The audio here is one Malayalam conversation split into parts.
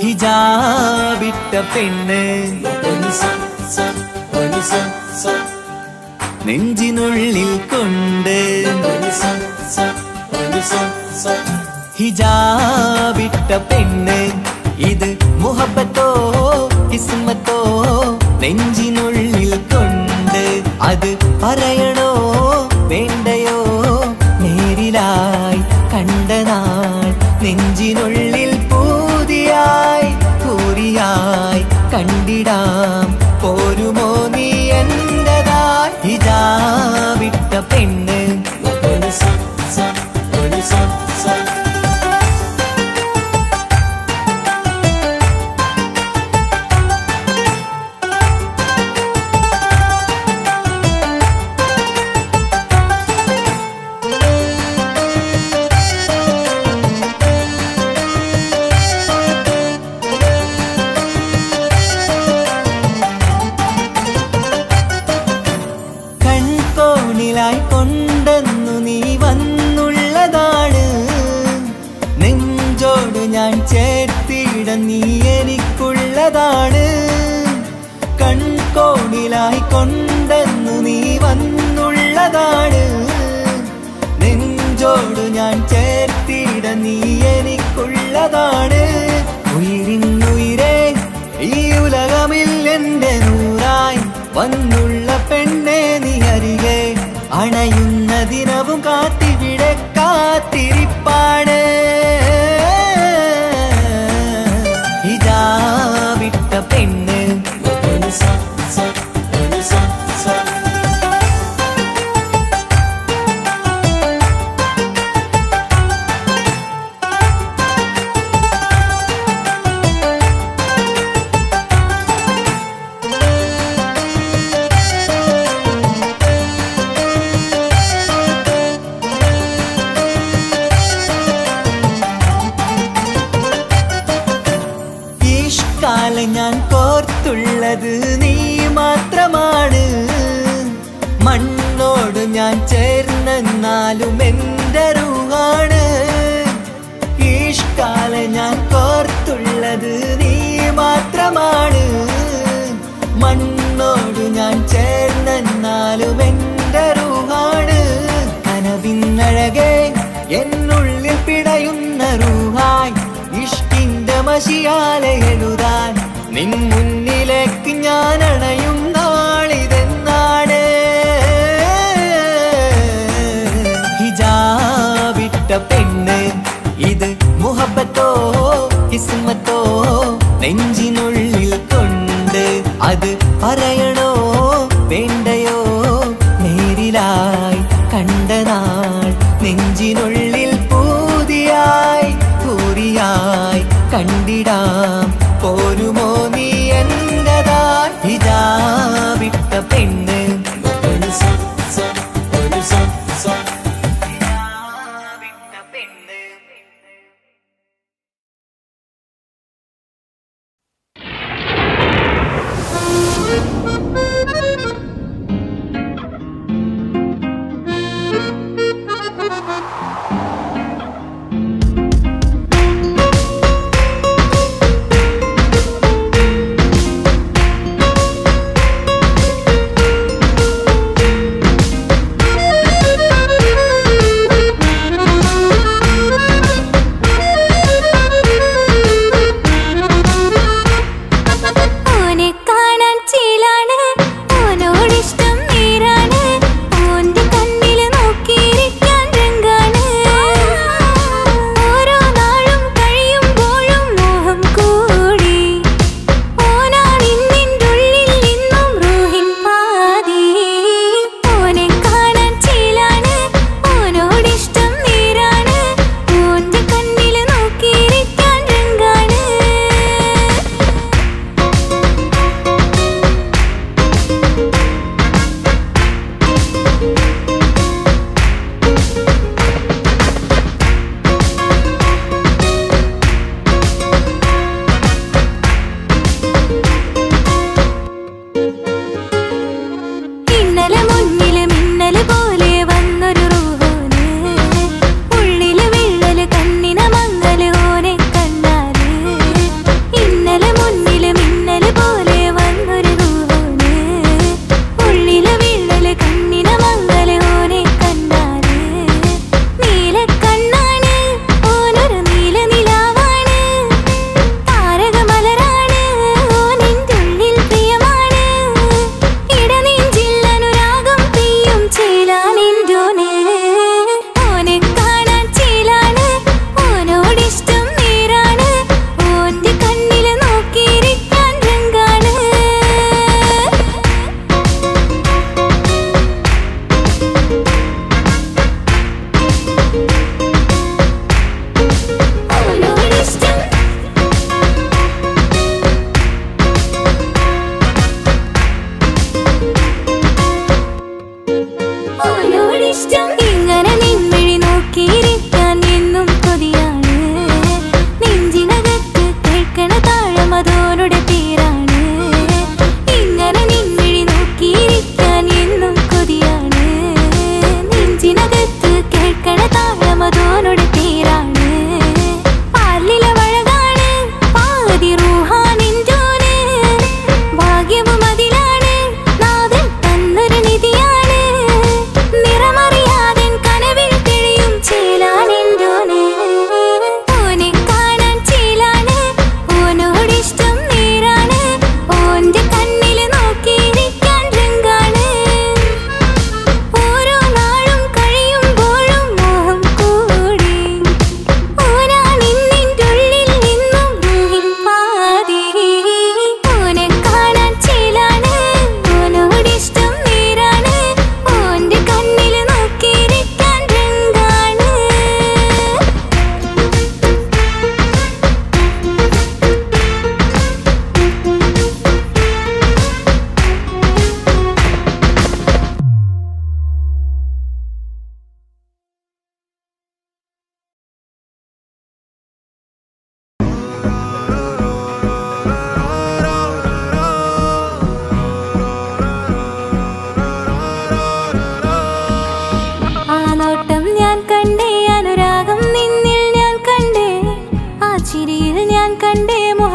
ഹിജാബിട്ട പെണ്ണ് നെഞ്ചിനുള്ളിൽ കൊണ്ട് ഹിജാബിട്ട പെണ്ണ് ഇത് മുഹബത്തോ കിസ്മത്തോ നെഞ്ചിനുള്ളിൽ കൊണ്ട് അത് പറയണോ വേണ്ടയോ നേരിലായി കണ്ട നാൾ നെഞ്ചിനുള്ളിൽ പൂതിയായി കൂറിയായി കണ്ടിടാം പോരുമോ നീ എന്റതായി ഹിജാബിട്ട പെണ്ണ് കൺകോണിലായി കൊണ്ടെന്നു നീ വന്നുള്ളതാണ് നെഞ്ചോട് ഞാൻ ചേർത്തിട നീ എനിക്കുള്ളതാണ് കൺകോണിലായി കൊണ്ടെന്നു നീ വന്നുള്ളതാണ് നെഞ്ചോട് ഞാൻ ചേർത്തിട നീ എനിക്കുള്ളതാണ് ഉയിരിന്നുയിരേ ഈ ഉലകമിൽ എന്റെ നൂറായി വന്നുള്ള പെണ്ണെ നീ അരികെ അണയുന്ന ദിനവും കാത്തിവിടെ കാത്തിരിപ്പാണ് ഇതാ വിട്ട പെണ്ണ് ഈഷ്കാലം ഞാൻ കോർത്തുള്ളത് നീ മാത്രമാണ് മണ്ണോട് ഞാൻ ചേർന്നെന്നാലും എന്റെ റൂഹാണ് ഈഷ്കാലം ഞാൻ കോർത്തുള്ളത് നീ മാത്രമാണ് മണ്ണോട് ഞാൻ ചേർന്നെന്നാലും എന്റെ റൂഹാണ് കനവിന്നഴകെ എന്നുള്ളിൽ പിടയുന്ന റൂഹായി ഇഷ്കിന്റെ മഷിയാലെ എഴുതാൻ നിൻ മുന്നിലേക്ക് ഞാൻ അണയും നാളിതെന്നാണ് ഹിജാബിട്ട പെണ്ണ് ഇത് മുഹബത്തോ കിസ്മത്തോ നെഞ്ചിനുള്ളിൽ കൊണ്ട് അത് പറയണോ വേണ്ടയോ നേരിലായി കണ്ട നാൾ നെഞ്ചിനുള്ളിൽ പൂതിയായി കൂറിയായി കണ്ടിടാം പോരുമോ നീ എന്റതായി ഹിജാബിട്ട പെണ്ണ് ഹിജാബിട്ട പെണ്ണ് ും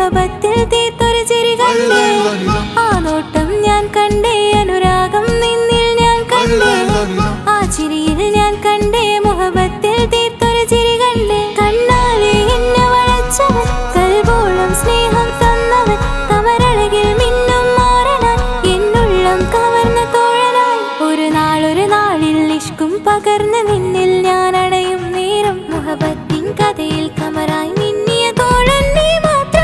മുഹബത്തിൽ തീർത്തൊരു ചിരി കണ്ടേ ആ നോട്ടം ഞാൻ കണ്ടേ അനുരാഗം നിന്നിൽ ഞാൻ കണ്ടേ ആ ചിരിയിൽ ഞാൻ കണ്ടേ മുഹബത്തിൽ തീർത്തൊരു ചിരി കണ്ടേ കണ്ണാലെ എന്നെ വളച്ചവൻ കൽബോളം സ്നേഹം തന്നവൻ കമരഴകിൽ മിന്നും മാറനാൻ എന്നുള്ളം കവർന്ന തോഴനായി ഒരു നാളൊരു നാളിൽ ഇഷ്കും പകർന്ന് നിന്നിൽ ഞാൻ അടയും നേരം മുഹബത്തിൻ കഥയിൽ കമറായി മിന്നിയ തോഴൻ നീ മാത്രം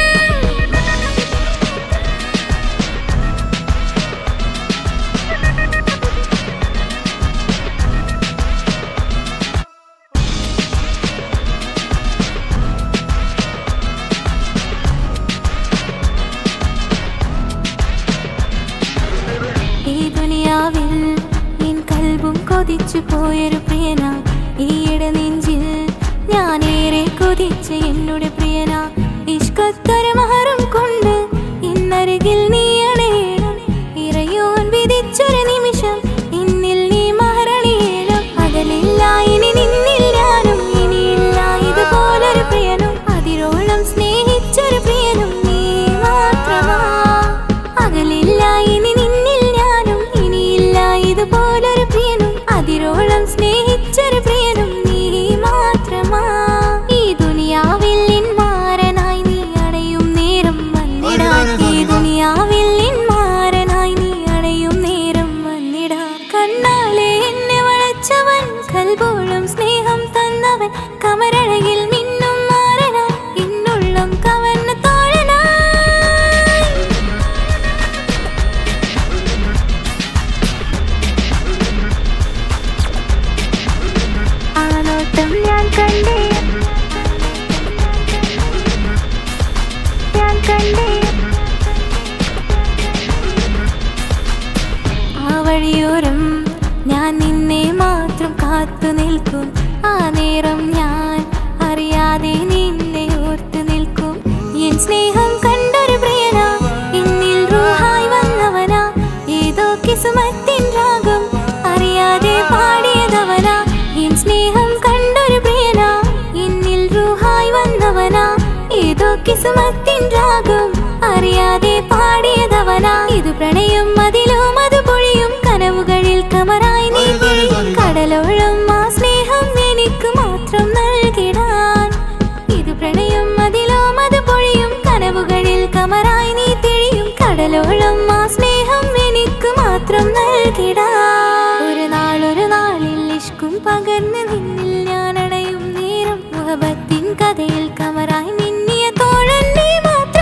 ഈ ദുനിയാവിൽ എൻ കൽബും കൊതിച്ചു പോയൊരു പ്രിയന ഈയിടെ നെഞ്ചിൽ ഞാനേറെ കൊതിച്ച എന്നോട് പ്രിയന ഇഷ്കത്തൊരു മഹറും കൊണ്ട് ഇന്നരികിൽ നീ അണയണം ഇറയോൻ വിധിച്ചൊരു നിമിഷം ഇന്നിൽ നീ മഹറണിയേണം അകലില്ല ഇനി നിന്നിൽ ഞാനും ഇനിയില്ല ഇതുപോലൊരു പ്രിയനും അതിരോളം സ്നേഹിച്ചൊരു പ്രിയനും നീ മാത്രമാ അകലില്ല ഇനി നിന്നിൽ ഞാനും ഇനിയില്ല ഇതുപോലൊരു പ്രിയനും അതിരോളം സ്നേഹിച്ചൊരു പ്രിയനും നീ മാത്രമാ ഈ ദുനിയാവിൽ നിൻ മാരനായി നീ അടയും നേരം വന്നിടാൻ ഈ ദുനിയാവിൽ നിൻ മാരനായി നീ അടയും നേരം വന്നിടാൻ കണ്ണാലെ എന്നെ വളച്ചവൻ കൽബോളം സ്നേഹം തന്നവൻ കമരഴകിൽ മിന്നും മാറനായി എന്നുള്ളം കവർന്ന തോഴനായി ആ നോട്ടം ഞാൻ കണ്ടേ ഞാൻ കണ്ടേ ആ വഴിയോരം ഞാൻ നിന്നെ മാത്രം കാത്തു നിൽക്കും ആ നേരം ഞാൻ അറിയാതെ നിന്നെ ഓർത്തു നിൽക്കും എൻ സ്നേഹം കണ്ടൊരു പ്രിയന എന്നിൽ റൂഹായി വന്നവനാ ഏതോ കിസുമത്തിൻ രാഗം അറിയാതെ പാടിയതവനാ എൻ സ്നേഹം കണ്ടൊരു പ്രിയന എന്നിൽ റൂഹായി വന്നവനാ ഏതോ കിസുമത്തിൻ രാഗം അറിയാതെ പാടിയതവനാ ഇത് പ്രണയം അതിലും അത് പൊഴിയും കനവുകളിൽ കമറായി നീ തിരിയും കടലോളം ആ സ്നേഹം എനിക്ക് മാത്രം നൽകിടാൻ ഇത് പ്രണയം അതിലും അത് പൊഴിയും കനവുകളിൽ കമറായി നീ തിരിയും കടലോളം ആ സ്നേഹം എനിക്ക് മാത്രം നൽകിടാൻ ഒരു നാളൊരു നാളിൽ ഇഷ്കും പകർന്ന് നിന്നിൽ ഞാൻ അടയും നേരം മുഹബത്തിൻ കഥയിൽ കമറായി മിന്നിയ തോഴൻ നീ മാത്രം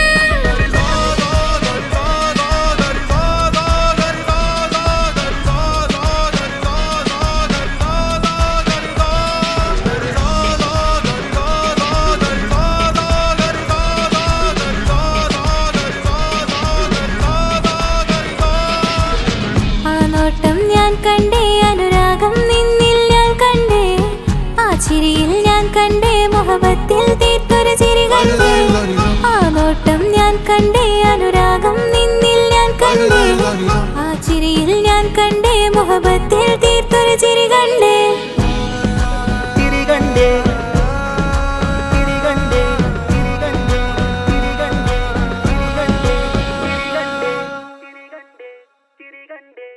ആ നോട്ടം ഞാൻ കണ്ടേ അനുരാഗം നിന്നിൽ ഞാൻ കണ്ടേ ആ ചിരിയിൽ ഞാൻ കണ്ടേ മുഹബത്തിൽ തീർത്തൊരു ചിരി കണ്ടേ ആ നോട്ടം ഞാൻ കണ്ടേ അനുരാഗം നിന്നിൽ ഞാൻ കണ്ടേ ആ ചിരിയിൽ ഞാൻ കണ്ടേ മുഹബത്തിൽ തീർത്തൊരു ചിരി കണ്ടേ തിരികണ്ടേ തിരികണ്ടേ തിരികണ്ടേ തിരികണ്ടേ തിരികണ്ടേ തിരികണ്ടേ തിരികണ്ടേ തിരികണ്ടേ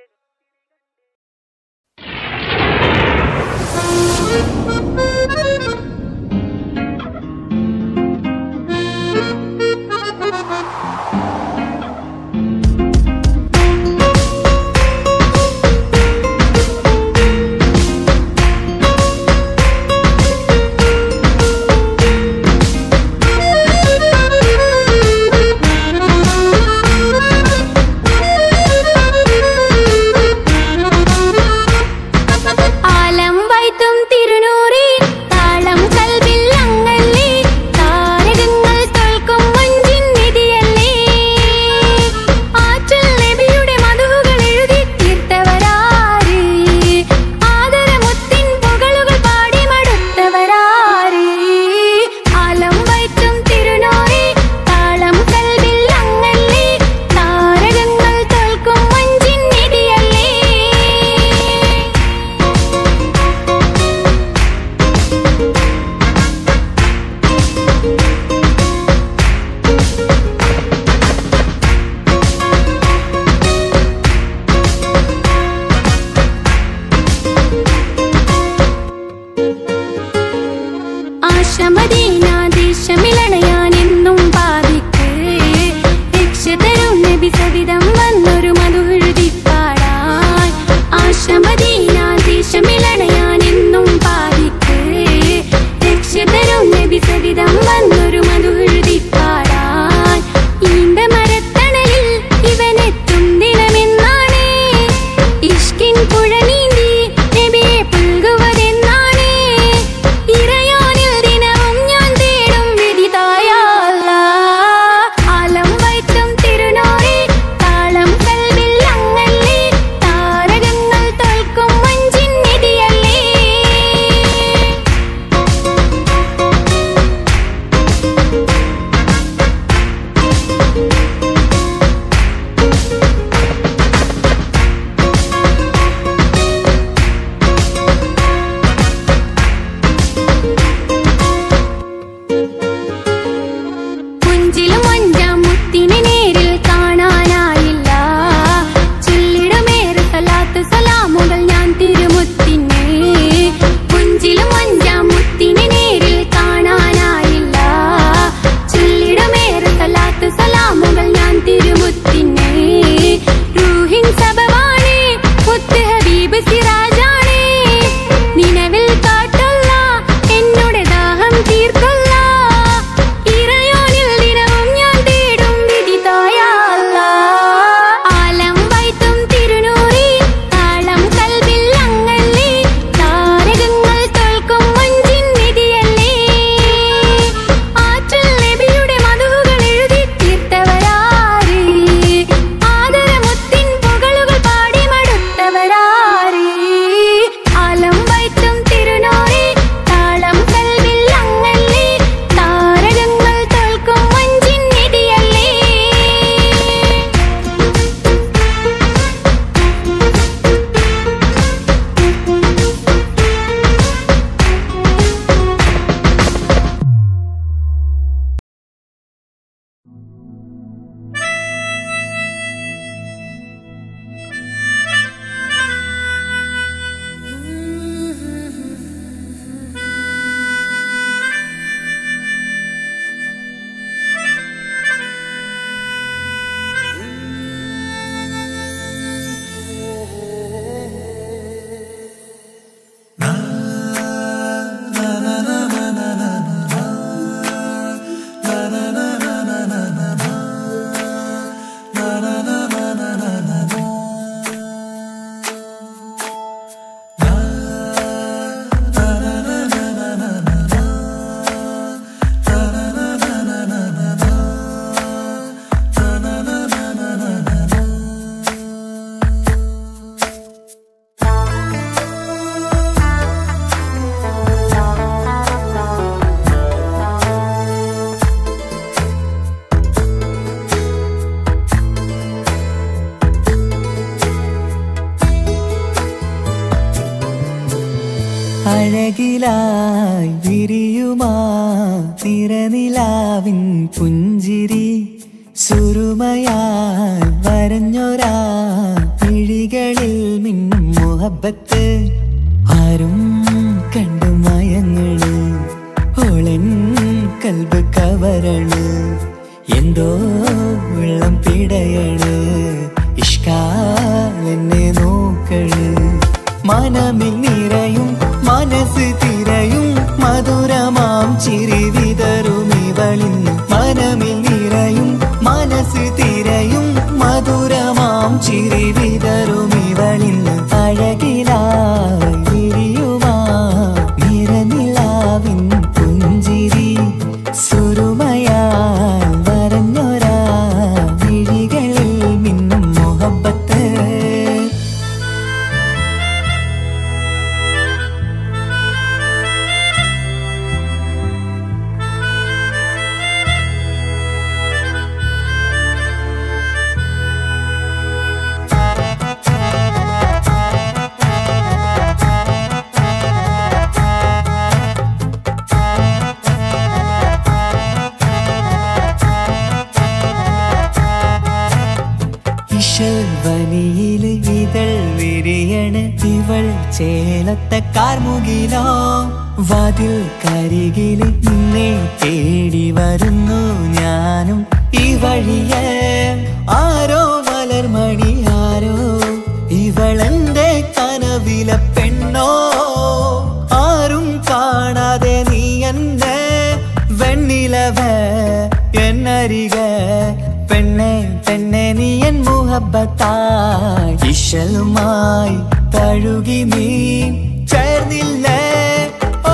ആ പുഞ്ചിലും അഞ്ചാം മുത്തിനെ നേരിൽ കാണാനായില്ല ചൊല്ലിടമേറെ സലാത്ത് സലാമുകൾ ഞാൻ തിരുമുത്തിനെ പുഞ്ചിലും അഞ്ചാം മുത്തിനെ നേരിൽ കാണാനായില്ല ചൊല്ലിടമേറെ സലാത്ത് സലാമുകൾ ഞാൻ തിരുമുത്തിനെ റൂഹിൻ സബവാണേ മുത്ത് ഹബീബ് സിറാജാണേ നിലവിൽ കാട്ടല്ല എന്നോട് ദാഹം തീർക്കല്ല ഇറയോനിൽ ദിനവും ഞാൻ തേടും വിധി തായല്ല ആലം വൈത്തും തിരുനൂറി താളം കൽവിൽ അങ്ങല്ലേ താരകങ്ങൾ തോൽക്കും മഞ്ചിൻ നിധിയല്ലേ ആற்றൽ നബിയുടെ മധുകൾ എഴുതി തീർത്തവരാര് ആദരമുത്തിൻ പുകളുകൾ പാടി മടുത്തവരാര് ആലം വൈത്തും തിരുനോറി താളം കൽവിൽ അങ്ങല്ലേ താരകങ്ങൾ തോൽക്കും മഞ്ചിൻ നിധിയല്ലേ അഴകിലായി വിരിയുമാ തിരനിലാവിൻ പുഞ്ചിരി സുരുമയാൽ വരഞ്ഞൊരാ പിഴികളിൽ മിന്നും മുഹബത്ത് ആരും കണ്ടു മയങ്ങള് ഓളൻ കൽബ് കവരണ് എന്തോ വെള്ളം പിടയണ് ഇഷ്കാൽ എന്നെ നോക്കള് മനമിൽ നിറയും മനസ്സ് തിരയും മധുരമാം ചിരി വിതറും ഇവളിന്ന് മനമിൽ നിറയും മനസ്സ് തിരയും മധുരമാം ചിരി വിതറും ഇവളിന്ന് അഴകിലായി വിരിയുമാ നിറനിലാവിൻ പുഞ്ചിരി സുരുമയാൽ വരഞ്ഞൊരാ വിഴികളിൽ മിന്നും മുഹബത്ത് ഇഷൽവനിയില് ഇതൾ വിരിയണ് ഇവൾ ചേലത്തെ കാർമുകിലോ വാതിൽ കരികില് നിന്നെ തേടി വരുന്നു ഞാനും ഈ വഴിയെ ആരോ മലർമണി ആരോ ഇവളെന്റെ കനവിലെ പെണ്ണോ ആരും കാണാതെ നീ എന്നെ വെണ്ണിലവ എന്നരിക പെണ്ണെ പെണ്ണെ നീ എൻ മുഹബത്തായി ഇശലുമായി തഴുകി നീ ചേർന്നില്ലേ ഓ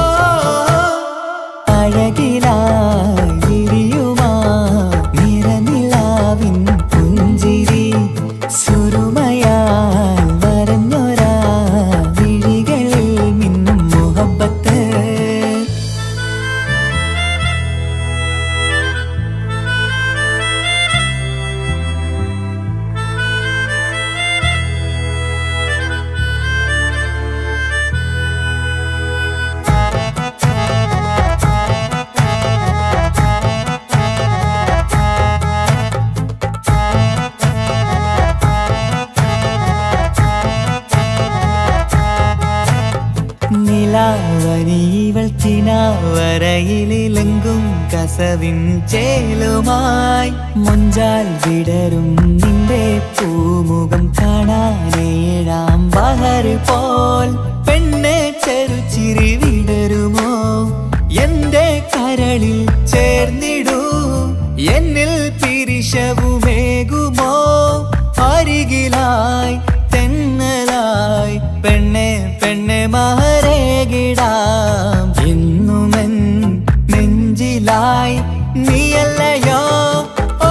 അഴകിലായി വിരിയുമാ നിറനിലാവിൻ പുഞ്ചിരി സുരുമയാൽ വരഞ്ഞൊരാ വിഴികളിൽ മിന്നും മുഹബത്ത് രാസവിൻ ചേലുമായി മുഞ്ചാൽ വിടരും നിന്റെ പൂമുഖം കാണാനേഴാം ബഹർ പോൽ പെണ്ണെ ചെറുചിരി വിടരുമോ എന്റെ കരളിൽ ചേർന്നിടൂ എന്നിൽ പിരിശവുമേകുമോ അരികിലായി തെന്നലായി പെണ്ണെ പെണ്ണെ മഹരേകിടാം എന്നുമെൻ നെഞ്ചിലായി നീയല്ലയോ ഓ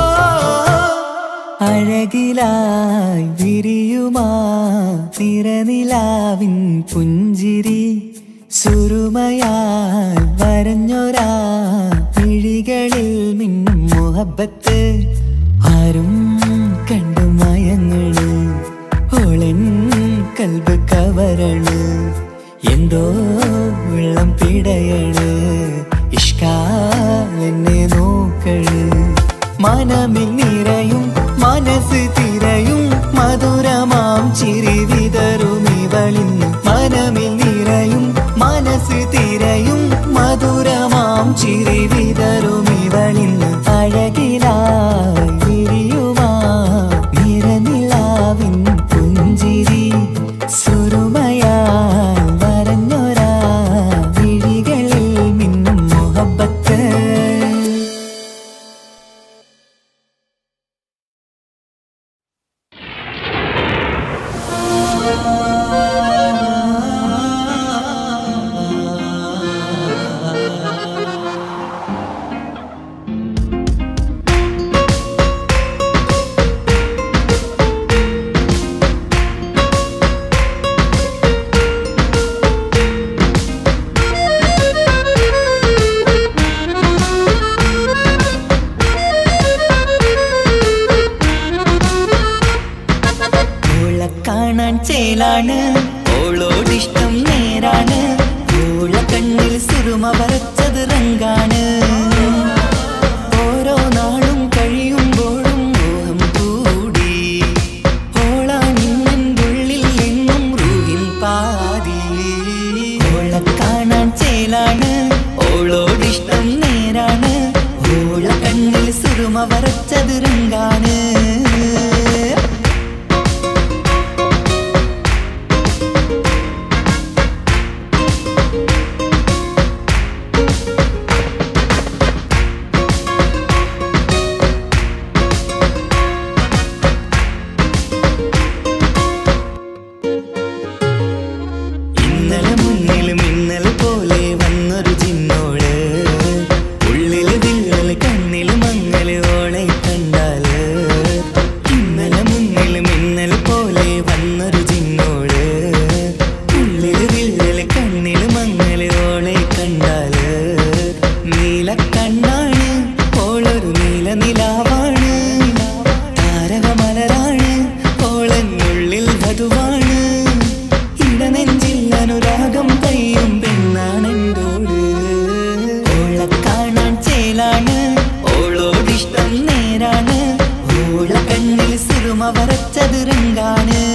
അഴകിലായി വിരിയുമാ തിരനിലാവിൻ പുഞ്ചിരി സുരുമയാൽ വരഞ്ഞൊരാ വിഴികളിൽ മിന്നും മുഹബത്ത് ആരും കണ്ടു മയങ്ങള് ഓളൻ കൽബ് കവരണ് എന്തോ വെള്ളം പിടയണ് ഇഷ്കാലെന്നെ നോക്കള് മനമിൽ നിറയും മനസ്സ് തിരയും മധുരമാം ചിരി വിതറും ഇവളിന്ന് മനമിൽ നിറയും മനസ്സ് തിരയും മധുരമാം ചിരി വിതറും ഇവളിന്ന് അഴകിലായി വിരിയുമാ നിറനിലാവിൻ പുഞ്ചിരി സുരുമയാൽ വരഞ്ഞൊരാ വിഴികളിൽ മിന്നും മുഹബത്ത് ഓളെ കാണാൻ ചേലാണ് ഓളോടിഷ്ടം നേരാണ് ഓള കണ്ണിൽ സുറുമ വരച്ചത് റങ്കാണ് ഓരോ നാളും കഴിയുമ്പോഴും മോഹം കൂടി ഓളാണിന്നുള്ളിൽ എന്നും റൂഹിൻ പാതി ഓളെ കാണാൻ ചേലാണ് ഓളോടിഷ്ടം നേരാണ് ഓള കണ്ണിൽ സുറുമ വരച്ചത് റങ്കാണ് ഇന്നലെ മുന്നിലും ഇന്നലെ പോലെ വന്നൊരു ചിന്നോള് ഉള്ളില് വിള്ളല് കണ്ണില് മങ്ങല് ഓളെ കണ്ടാല് ഇന്നലെ മുന്നിലും ഇന്നലെ പോലെ വന്നൊരു ചിന്നോള് ഉള്ളില് വിള്ളല് കണ്ണില് മങ്ങല് ഓളെ കണ്ടാല് നീല കണ്ണാണ് ഓളൊരു നീല നിലാവാണ് താരകമലരാണ് ഓളെന്നുള്ളിൽ വധുവാണ് ഇടനെഞ്ചിൽ അനുരാഗം കയ്യും പെണ്ണാണെന്തോട് ഓളെ കാണാൻ ചേലാണ് ഓളോടിഷ്ടം നേരാണ് ഓള കണ്ണിൽ സുറുമ വരച്ചത് റങ്കാണ്